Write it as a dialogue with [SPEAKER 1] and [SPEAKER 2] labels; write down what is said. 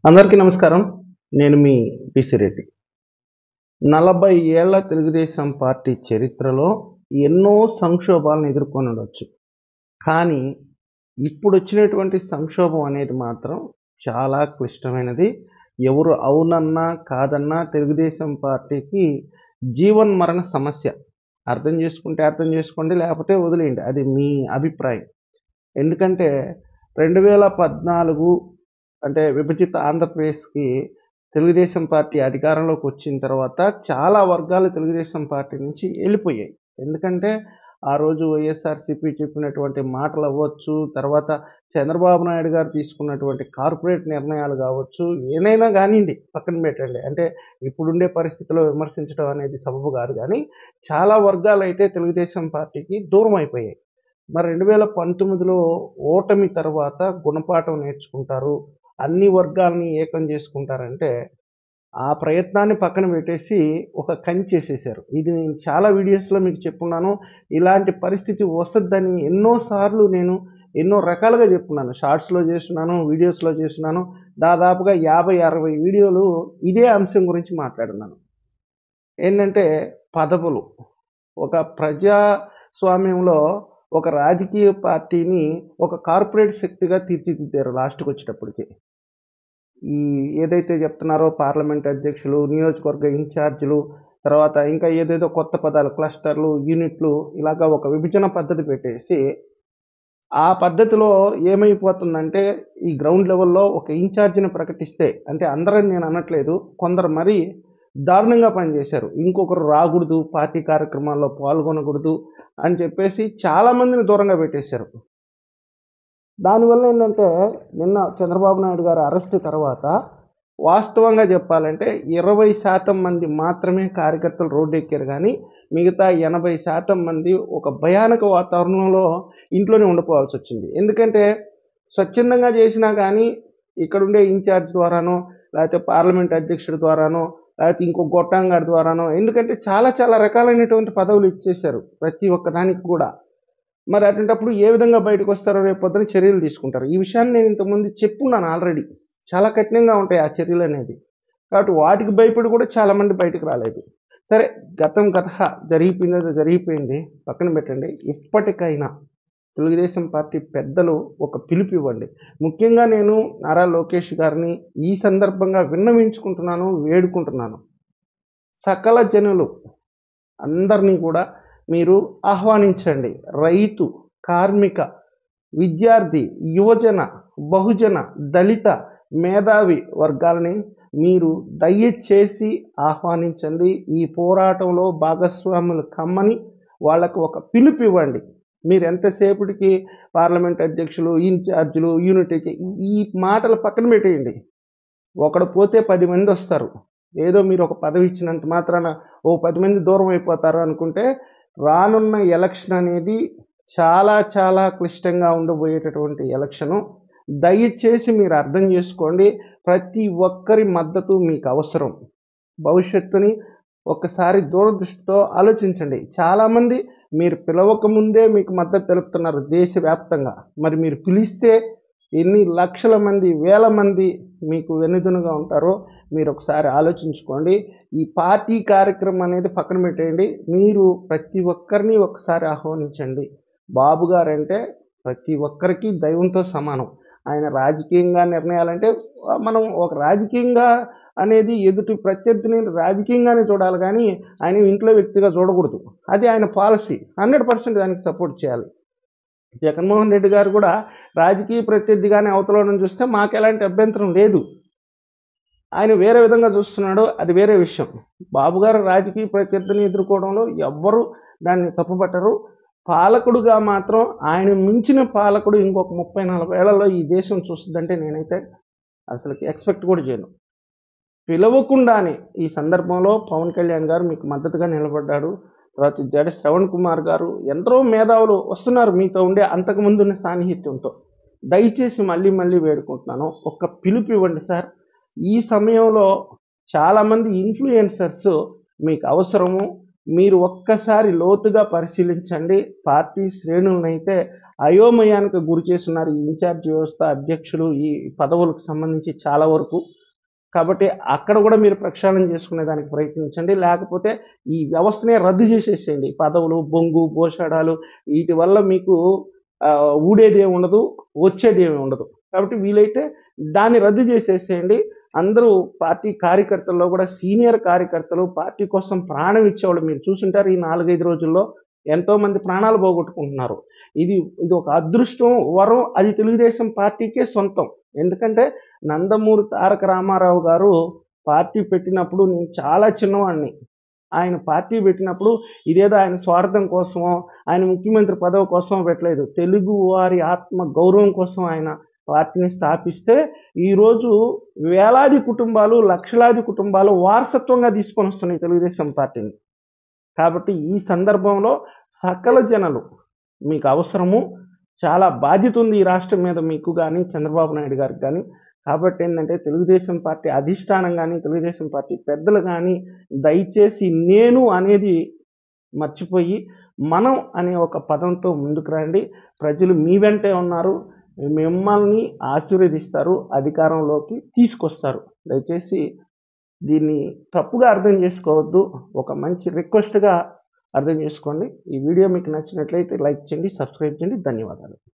[SPEAKER 1] అందరికీ నమస్కారం నేను మీ పిసి రెడ్డి నలభై ఏళ్ల తెలుగుదేశం పార్టీ చరిత్రలో ఎన్నో సంక్షోభాలను ఎదుర్కొని ఉండొచ్చు కానీ ఇప్పుడు వచ్చినటువంటి సంక్షోభం అనేది మాత్రం చాలా క్లిష్టమైనది ఎవరు అవునన్నా కాదన్నా తెలుగుదేశం పార్టీకి జీవన్ మరణ సమస్య అర్థం చేసుకుంటే అర్థం చేసుకోండి లేకపోతే వదిలేయండి అది మీ అభిప్రాయం ఎందుకంటే రెండు వేల పద్నాలుగు అంటే విభజిత ఆంధ్రప్రదేశ్కి తెలుగుదేశం పార్టీ అధికారంలోకి వచ్చిన తర్వాత చాలా వర్గాలు తెలుగుదేశం పార్టీ నుంచి వెళ్ళిపోయాయి ఎందుకంటే ఆ రోజు వైఎస్ఆర్సీపీ చెప్పినటువంటి మాటలు అవ్వచ్చు తర్వాత చంద్రబాబు నాయుడు గారు తీసుకున్నటువంటి కార్పొరేట్ నిర్ణయాలు కావచ్చు ఏదైనా కానివ్వండి పక్కన పెట్టండి అంటే ఇప్పుడుండే పరిస్థితిలో విమర్శించడం అనేది సబబు కాదు కానీ చాలా వర్గాలు అయితే తెలుగుదేశం పార్టీకి దూరం అయిపోయాయి మరి రెండు వేల పంతొమ్మిదిలో ఓటమి తర్వాత గుణపాఠం నేర్చుకుంటారు అన్ని వర్గాలని ఏకం చేసుకుంటారంటే ఆ ప్రయత్నాన్ని పక్కన పెట్టేసి ఒక కంచి చేసేసారు ఇది నేను చాలా వీడియోస్లో మీకు చెప్పున్నాను ఇలాంటి పరిస్థితి వస్తుందని ఎన్నోసార్లు నేను ఎన్నో రకాలుగా చెప్పున్నాను షార్ట్స్లో చేస్తున్నాను వీడియోస్లో చేస్తున్నాను దాదాపుగా యాభై అరవై వీడియోలు ఇదే అంశం గురించి మాట్లాడున్నాను ఏంటంటే పదవులు ఒక ప్రజాస్వామ్యంలో ఒక రాజకీయ పార్టీని ఒక కార్పొరేట్ శక్తిగా తీర్చిదిద్దారు లాస్ట్కి వచ్చేటప్పటికి ఈ ఏదైతే చెప్తున్నారో పార్లమెంట్ అధ్యక్షులు నియోజకవర్గ ఇన్ఛార్జీలు తర్వాత ఇంకా ఏదేదో కొత్త పదాలు క్లస్టర్లు యూనిట్లు ఇలాగా ఒక విభజన పద్ధతి పెట్టేసి ఆ పద్ధతిలో ఏమైపోతుందంటే ఈ గ్రౌండ్ లెవెల్లో ఒక ఇన్ఛార్జిని ప్రకటిస్తే అంటే అందరని నేను అనట్లేదు కొందరు మరీ దారుణంగా పనిచేశారు ఇంకొకరు రాకూడదు పార్టీ కార్యక్రమాల్లో పాల్గొనకూడదు అని చెప్పేసి చాలామందిని దూరంగా పెట్టేశారు దానివల్ల ఏంటంటే నిన్న చంద్రబాబు నాయుడు గారు అరెస్ట్ తర్వాత వాస్తవంగా చెప్పాలంటే ఇరవై శాతం మంది మాత్రమే కార్యకర్తలు రోడ్డు ఎక్కారు కానీ మిగతా ఎనభై శాతం మంది ఒక భయానక వాతావరణంలో ఇంట్లోనే ఉండిపోవాల్సి వచ్చింది ఎందుకంటే స్వచ్ఛందంగా చేసినా కానీ ఇక్కడుండే ఇన్ఛార్జ్ ద్వారానో లేకపోతే పార్లమెంట్ అధ్యక్షుడి ద్వారానో లేకపోతే ఇంకో గొట్టంగాడి ద్వారానో ఎందుకంటే చాలా చాలా రకాలైనటువంటి పదవులు ఇచ్చేశారు ప్రతి ఒక్క దానికి కూడా మరి అటువంటిప్పుడు ఏ విధంగా బయటకు వస్తారో రేపు పొద్దున చర్యలు తీసుకుంటారు ఈ విషయాన్ని నేను ఇంతకుముందు చెప్పున్నాను ఆల్రెడీ చాలా కఠినంగా ఉంటాయి ఆ చర్యలు అనేది కాబట్టి వాటికి భయపడి కూడా చాలామంది బయటకు రాలేదు సరే గతం గత జరిగిపోయింది అది జరిగిపోయింది పక్కన పెట్టండి ఇప్పటికైనా తెలుగుదేశం పార్టీ పెద్దలు ఒక పిలుపు ఇవ్వండి ముఖ్యంగా నేను నారా లోకేష్ గారిని ఈ సందర్భంగా విన్నవించుకుంటున్నాను వేడుకుంటున్నాను సకల జనులు అందరినీ కూడా మీరు ఆహ్వానించండి రైతు కార్మిక విద్యార్థి యువజన బహుజన దళిత మేధావి వర్గాలని మీరు దయచేసి ఆహ్వానించండి ఈ పోరాటంలో భాగస్వాములు కమ్మని వాళ్ళకు ఒక పిలుపు ఇవ్వండి మీరు ఎంతసేపటికి పార్లమెంట్ అధ్యక్షులు ఇన్ఛార్జీలు యూనిట్ ఈ మాటలు పక్కన పెట్టేయండి ఒకడు పోతే పది మంది వస్తారు ఏదో మీరు ఒక పదవి ఇచ్చినంత మాత్రాన ఓ పది మంది దూరం అయిపోతారు అనుకుంటే రానున్న ఎలక్షన్ అనేది చాలా చాలా క్లిష్టంగా ఉండబోయేటటువంటి ఎలక్షను దయచేసి మీరు అర్థం చేసుకోండి ప్రతి ఒక్కరి మద్దతు మీకు అవసరం భవిష్యత్తుని ఒక్కసారి దూరదృష్టితో ఆలోచించండి చాలామంది మీరు పిలవక ముందే మీకు మద్దతు తెలుపుతున్నారు దేశవ్యాప్తంగా మరి మీరు పిలిస్తే ఎన్ని లక్షల మంది వేల మంది మీకు వెనుదనుగా ఉంటారో మీరు ఒకసారి ఆలోచించుకోండి ఈ పార్టీ కార్యక్రమం అనేది పక్కన పెట్టేయండి మీరు ప్రతి ఒక్కరిని ఒకసారి ఆహ్వానించండి బాబు గారు అంటే ప్రతి ఒక్కరికి దైవంతో సమానం ఆయన రాజకీయంగా నిర్ణయాలంటే మనం ఒక రాజకీయంగా అనేది ఎదుటి ప్రత్యర్థిని రాజకీయంగానే చూడాలి కానీ ఆయన ఇంట్లో వ్యక్తిగా చూడకూడదు అది ఆయన పాలసీ హండ్రెడ్ పర్సెంట్ దానికి సపోర్ట్ చేయాలి జగన్మోహన్ రెడ్డి గారు కూడా రాజకీయ ప్రత్యర్థిగానే అవతలడం చూస్తే మాకు ఎలాంటి అభ్యంతరం లేదు ఆయన వేరే విధంగా చూస్తున్నాడు అది వేరే విషయం బాబు గారు రాజకీయ ప్రత్యర్థిని ఎదుర్కోవడంలో ఎవ్వరు దాన్ని తప్పుపట్టరు పాలకుడుగా మాత్రం ఆయన మించిన పాలకుడు ఇంకొక ముప్పై నలభై ఏళ్లలో ఈ దేశం చూస్తుందంటే నేనైతే అసలు ఎక్స్పెక్ట్ కూడా చేయను పిలవకుండానే ఈ సందర్భంలో పవన్ కళ్యాణ్ గారు మీకు మద్దతుగా నిలబడ్డాడు తర్వాత జడ శ్రవణ్ కుమార్ గారు ఎందరో మేధావులు వస్తున్నారు మీతో ఉండే అంతకుముందు ఉన్న సాన్నిహిత్యంతో దయచేసి మళ్ళీ మళ్ళీ వేడుకుంటున్నాను ఒక్క పిలుపు ఇవ్వండి సార్ ఈ సమయంలో చాలామంది ఇన్ఫ్లుయెన్సర్స్ మీకు అవసరము మీరు ఒక్కసారి లోతుగా పరిశీలించండి పార్టీ శ్రేణులనైతే అయోమయానికి గురి చేస్తున్నారు ఈ ఇన్ఛార్జ్ వ్యవస్థ అధ్యక్షులు ఈ పదవులకు సంబంధించి చాలా వరకు కాబట్టి అక్కడ కూడా మీరు ప్రక్షాళన చేసుకునే దానికి ప్రయత్నించండి లేకపోతే ఈ వ్యవస్థనే రద్దు చేసేసేయండి పదవులు బొంగు గోషాడాలు వీటి వల్ల మీకు ఆ, ఊడేది ఏమి ఉండదు వచ్చేది ఏమి ఉండదు కాబట్టి వీలైతే దాన్ని రద్దు చేసేసేయండి అందరూ పార్టీ కార్యకర్తల్లో కూడా సీనియర్ కార్యకర్తలు పార్టీ కోసం ప్రాణం ఇచ్చేవాళ్ళు మీరు చూసుంటారు ఈ నాలుగైదు రోజుల్లో ఎంతో మంది ప్రాణాలు పోగొట్టుకుంటున్నారు ఇది ఇది ఒక అదృష్టం వరం అది తెలుగుదేశం పార్టీకే సొంతం ఎందుకంటే నందమూరి తారక రామారావు గారు పార్టీ పెట్టినప్పుడు నేను చాలా చిన్నవాడిని ఆయన పార్టీ పెట్టినప్పుడు ఇదేదో ఆయన స్వార్థం కోసమో ఆయన ముఖ్యమంత్రి పదవి కోసమో పెట్టలేదు తెలుగు వారి ఆత్మ గౌరవం కోసం ఆయన పార్టీని స్థాపిస్తే ఈరోజు వేలాది కుటుంబాలు లక్షలాది కుటుంబాలు వారసత్వంగా తీసుకొని వస్తున్నాయి తెలుగుదేశం పార్టీని కాబట్టి ఈ సందర్భంలో సకల జనులు మీకు అవసరము చాలా బాధ్యత ఉంది ఈ రాష్ట్రం మీద మీకు కానీ చంద్రబాబు నాయుడు గారికి కానీ కాబట్టి ఏంటంటే తెలుగుదేశం పార్టీ అధిష్టానం కానీ తెలుగుదేశం పార్టీ పెద్దలు కానీ దయచేసి నేను అనేది మర్చిపోయి మనం అనే ఒక పదంతో ముందుకు రండి ప్రజలు మీ వెంటే ఉన్నారు మిమ్మల్ని ఆశీర్వదిస్తారు అధికారంలోకి తీసుకొస్తారు దయచేసి దీన్ని తప్పుగా అర్థం చేసుకోవద్దు ఒక మంచి రిక్వెస్ట్గా అర్థం చేసుకోండి ఈ వీడియో మీకు నచ్చినట్లయితే లైక్ చేయండి సబ్స్క్రైబ్ చేయండి ధన్యవాదాలు